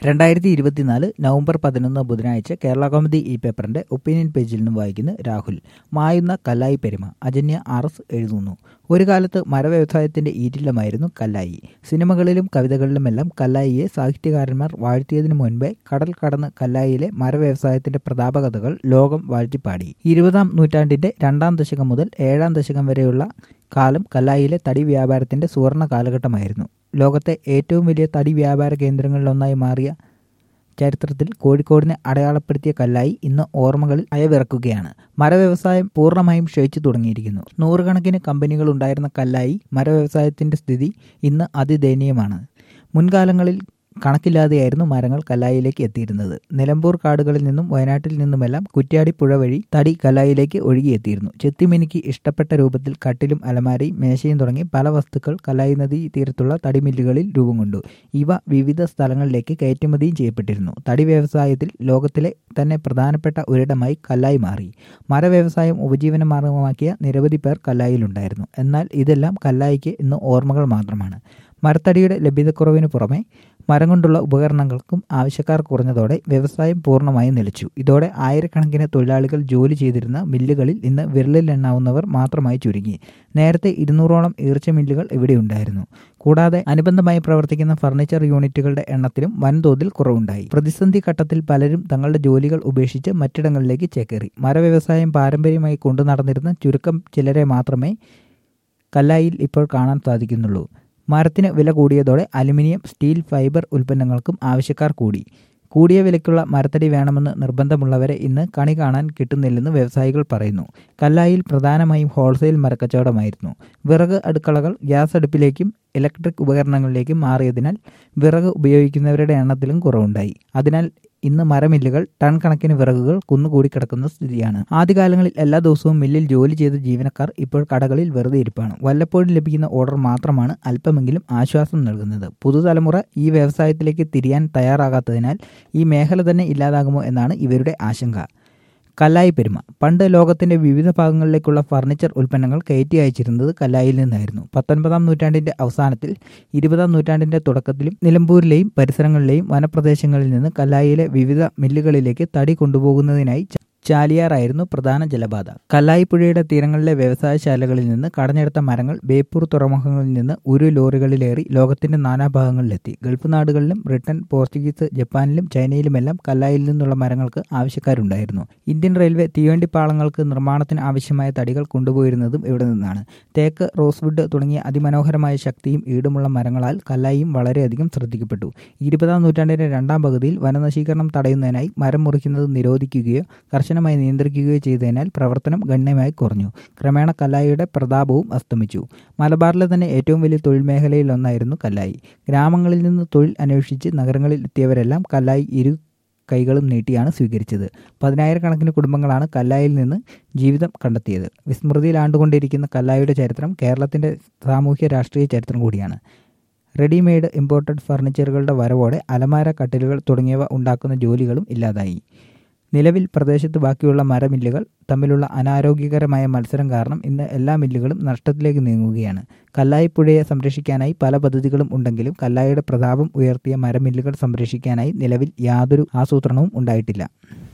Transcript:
രണ്ടായിരത്തി ഇരുപത്തിനാല് നവംബർ പതിനൊന്ന് ബുധനാഴ്ച കേരള കോമഡി ഈ പേപ്പറിന്റെ ഒപ്പീനിയൻ പേജിൽ നിന്നും വായിക്കുന്നു രാഹുൽ മായുന്ന കല്ലായി പെരുമ അജന്യ ആർ എസ് എഴുതുന്നു ഒരു കാലത്ത് മരവ്യവസായത്തിന്റെ ഈറ്റില്ലമായിരുന്നു കല്ലായി സിനിമകളിലും കവിതകളിലുമെല്ലാം കല്ലായിയെ സാഹിത്യകാരന്മാർ വാഴ്ത്തിയതിനു മുൻപേ കടൽ കടന്ന് കല്ലായിയിലെ മരവ്യവസായത്തിന്റെ പ്രതാപകഥകൾ ലോകം വാഴ്ത്തിപ്പാടി ഇരുപതാം നൂറ്റാണ്ടിന്റെ രണ്ടാം ദശകം മുതൽ ഏഴാം ദശകം വരെയുള്ള കാലം കല്ലായിലെ തടി വ്യാപാരത്തിന്റെ സുവർണ കാലഘട്ടമായിരുന്നു ലോകത്തെ ഏറ്റവും വലിയ തടി വ്യാപാര കേന്ദ്രങ്ങളിലൊന്നായി മാറിയ ചരിത്രത്തിൽ കോഴിക്കോടിനെ അടയാളപ്പെടുത്തിയ കല്ലായി ഇന്ന് ഓർമ്മകളിൽ അയവിറക്കുകയാണ് മരവ്യവസായം പൂർണ്ണമായും ക്ഷയിച്ചു തുടങ്ങിയിരിക്കുന്നു നൂറുകണക്കിന് കമ്പനികൾ ഉണ്ടായിരുന്ന കല്ലായി മരവ്യവസായത്തിന്റെ സ്ഥിതി ഇന്ന് അതിദയനീയമാണ് മുൻകാലങ്ങളിൽ കണക്കില്ലാതെയായിരുന്നു മരങ്ങൾ കല്ലായിലേക്ക് എത്തിയിരുന്നത് നിലമ്പൂർ കാടുകളിൽ നിന്നും വയനാട്ടിൽ നിന്നുമെല്ലാം കുറ്റ്യാടി പുഴ വഴി തടി കല്ലായിലേക്ക് ഒഴുകിയെത്തിയിരുന്നു ചെത്തിമിനിക്ക് ഇഷ്ടപ്പെട്ട രൂപത്തിൽ കട്ടിലും അലമാരയും മേശയും തുടങ്ങി പല വസ്തുക്കൾ കല്ലായി നദി തീരത്തുള്ള തടിമില്ലുകളിൽ രൂപം കൊണ്ടു ഇവ വിവിധ സ്ഥലങ്ങളിലേക്ക് കയറ്റുമതിയും ചെയ്യപ്പെട്ടിരുന്നു തടി വ്യവസായത്തിൽ ലോകത്തിലെ തന്നെ പ്രധാനപ്പെട്ട ഒരിടമായി കല്ലായി മാറി മരവ്യവസായം ഉപജീവന മാർഗമാക്കിയ നിരവധി പേർ കല്ലായിലുണ്ടായിരുന്നു എന്നാൽ ഇതെല്ലാം കല്ലായിക്ക് ഇന്ന് ഓർമ്മകൾ മാത്രമാണ് മരത്തടിയുടെ ലഭ്യതക്കുറവിന് പുറമെ മരം കൊണ്ടുള്ള ഉപകരണങ്ങൾക്കും ആവശ്യക്കാർ കുറഞ്ഞതോടെ വ്യവസായം പൂർണ്ണമായും നിലച്ചു ഇതോടെ ആയിരക്കണക്കിന് തൊഴിലാളികൾ ജോലി ചെയ്തിരുന്ന മില്ലുകളിൽ ഇന്ന് വിരലിലെണ്ണാവുന്നവർ മാത്രമായി ചുരുങ്ങി നേരത്തെ ഇരുന്നൂറോളം ഈർച്ച മില്ലുകൾ ഇവിടെയുണ്ടായിരുന്നു കൂടാതെ അനുബന്ധമായി പ്രവർത്തിക്കുന്ന ഫർണിച്ചർ യൂണിറ്റുകളുടെ എണ്ണത്തിലും വൻതോതിൽ കുറവുണ്ടായി പ്രതിസന്ധി ഘട്ടത്തിൽ പലരും തങ്ങളുടെ ജോലികൾ ഉപേക്ഷിച്ച് മറ്റിടങ്ങളിലേക്ക് ചേക്കേറി മരവ്യവസായം പാരമ്പര്യമായി കൊണ്ടു നടന്നിരുന്ന ചുരുക്കം ചിലരെ മാത്രമേ കല്ലായിൽ ഇപ്പോൾ കാണാൻ സാധിക്കുന്നുള്ളൂ മരത്തിന് വില കൂടിയതോടെ അലുമിനിയം സ്റ്റീൽ ഫൈബർ ഉൽപ്പന്നങ്ങൾക്കും ആവശ്യക്കാർ കൂടി കൂടിയ വിലയ്ക്കുള്ള മരത്തടി വേണമെന്ന് നിർബന്ധമുള്ളവരെ ഇന്ന് കണി കാണാൻ കിട്ടുന്നില്ലെന്ന് വ്യവസായികൾ പറയുന്നു കല്ലായിൽ പ്രധാനമായും ഹോൾസെയിൽ മരക്കച്ചവടമായിരുന്നു വിറക് അടുക്കളകൾ ഗ്യാസ് അടുപ്പിലേക്കും ഇലക്ട്രിക് ഉപകരണങ്ങളിലേക്കും മാറിയതിനാൽ വിറക് ഉപയോഗിക്കുന്നവരുടെ എണ്ണത്തിലും കുറവുണ്ടായി അതിനാൽ ഇന്ന് മരമില്ലുകൾ ടൺ കണക്കിന് വിറകുകൾ കുന്നുകൂടി കിടക്കുന്ന സ്ഥിതിയാണ് ആദ്യകാലങ്ങളിൽ എല്ലാ ദിവസവും മില്ലിൽ ജോലി ചെയ്ത ജീവനക്കാർ ഇപ്പോൾ കടകളിൽ വെറുതെ ഇരിപ്പാണ് വല്ലപ്പോഴും ലഭിക്കുന്ന ഓർഡർ മാത്രമാണ് അല്പമെങ്കിലും ആശ്വാസം നൽകുന്നത് പുതുതലമുറ ഈ വ്യവസായത്തിലേക്ക് തിരിയാൻ തയ്യാറാകാത്തതിനാൽ ഈ മേഖല തന്നെ ഇല്ലാതാകുമോ എന്നാണ് ഇവരുടെ ആശങ്ക കല്ലായി പെരുമ പണ്ട് ലോകത്തിന്റെ വിവിധ ഭാഗങ്ങളിലേക്കുള്ള ഫർണിച്ചർ ഉൽപ്പന്നങ്ങൾ കയറ്റി അയച്ചിരുന്നത് കല്ലായിൽ നിന്നായിരുന്നു പത്തൊൻപതാം നൂറ്റാണ്ടിന്റെ അവസാനത്തിൽ ഇരുപതാം നൂറ്റാണ്ടിന്റെ തുടക്കത്തിലും നിലമ്പൂരിലെയും പരിസരങ്ങളിലെയും വനപ്രദേശങ്ങളിൽ നിന്ന് കല്ലായിലെ വിവിധ മില്ലുകളിലേക്ക് തടി കൊണ്ടുപോകുന്നതിനായി ചാലിയാറായിരുന്നു പ്രധാന ജലപാത കല്ലായി പുഴയുടെ തീരങ്ങളിലെ വ്യവസായശാലകളിൽ നിന്ന് കടഞ്ഞെടുത്ത മരങ്ങൾ ബേപ്പൂർ തുറമുഖങ്ങളിൽ നിന്ന് ഒരു ലോറികളിലേറി ലോകത്തിന്റെ നാനാഭാഗങ്ങളിലെത്തി ഗൾഫ് നാടുകളിലും ബ്രിട്ടൻ പോർച്ചുഗീസ് ജപ്പാനിലും ചൈനയിലുമെല്ലാം കല്ലായിൽ നിന്നുള്ള മരങ്ങൾക്ക് ആവശ്യക്കാരുണ്ടായിരുന്നു ഇന്ത്യൻ റെയിൽവേ തീവണ്ടി പാളങ്ങൾക്ക് നിർമ്മാണത്തിന് ആവശ്യമായ തടികൾ കൊണ്ടുപോയിരുന്നതും ഇവിടെ നിന്നാണ് തേക്ക് റോസ്വുഡ് തുടങ്ങിയ അതിമനോഹരമായ ശക്തിയും ഈടുമുള്ള മരങ്ങളാൽ കല്ലായിയും വളരെയധികം ശ്രദ്ധിക്കപ്പെട്ടു ഇരുപതാം നൂറ്റാണ്ടിന്റെ രണ്ടാം പകുതിയിൽ വനനശീകരണം തടയുന്നതിനായി മരം മുറിക്കുന്നത് നിരോധിക്കുകയോ കർശനമായി നിയന്ത്രിക്കുകയോ ചെയ്തതിനാൽ പ്രവർത്തനം ഗണ്യമായി കുറഞ്ഞു ക്രമേണ കല്ലായിയുടെ പ്രതാപവും അസ്തമിച്ചു മലബാറിലെ തന്നെ ഏറ്റവും വലിയ തൊഴിൽ മേഖലയിലൊന്നായിരുന്നു കല്ലായി ഗ്രാമങ്ങളിൽ നിന്ന് തൊഴിൽ അന്വേഷിച്ച് നഗരങ്ങളിൽ എത്തിയവരെല്ലാം കല്ലായി ഇരു കൈകളും നീട്ടിയാണ് സ്വീകരിച്ചത് പതിനായിരക്കണക്കിന് കുടുംബങ്ങളാണ് കല്ലായിൽ നിന്ന് ജീവിതം കണ്ടെത്തിയത് വിസ്മൃതിയിലാണ്ടുകൊണ്ടിരിക്കുന്ന കല്ലായിയുടെ ചരിത്രം കേരളത്തിൻ്റെ സാമൂഹ്യ രാഷ്ട്രീയ ചരിത്രം കൂടിയാണ് റെഡിമെയ്ഡ് ഇമ്പോർട്ടഡ് ഫർണിച്ചറുകളുടെ വരവോടെ അലമാര കട്ടിലുകൾ തുടങ്ങിയവ ഉണ്ടാക്കുന്ന ജോലികളും ഇല്ലാതായി നിലവിൽ പ്രദേശത്ത് ബാക്കിയുള്ള മരമില്ലുകൾ തമ്മിലുള്ള അനാരോഗ്യകരമായ മത്സരം കാരണം ഇന്ന് എല്ലാ മില്ലുകളും നഷ്ടത്തിലേക്ക് നീങ്ങുകയാണ് കല്ലായിപ്പുഴയെ സംരക്ഷിക്കാനായി പല പദ്ധതികളും ഉണ്ടെങ്കിലും കല്ലായിയുടെ പ്രതാപം ഉയർത്തിയ മരമില്ലുകൾ സംരക്ഷിക്കാനായി നിലവിൽ യാതൊരു ആസൂത്രണവും ഉണ്ടായിട്ടില്ല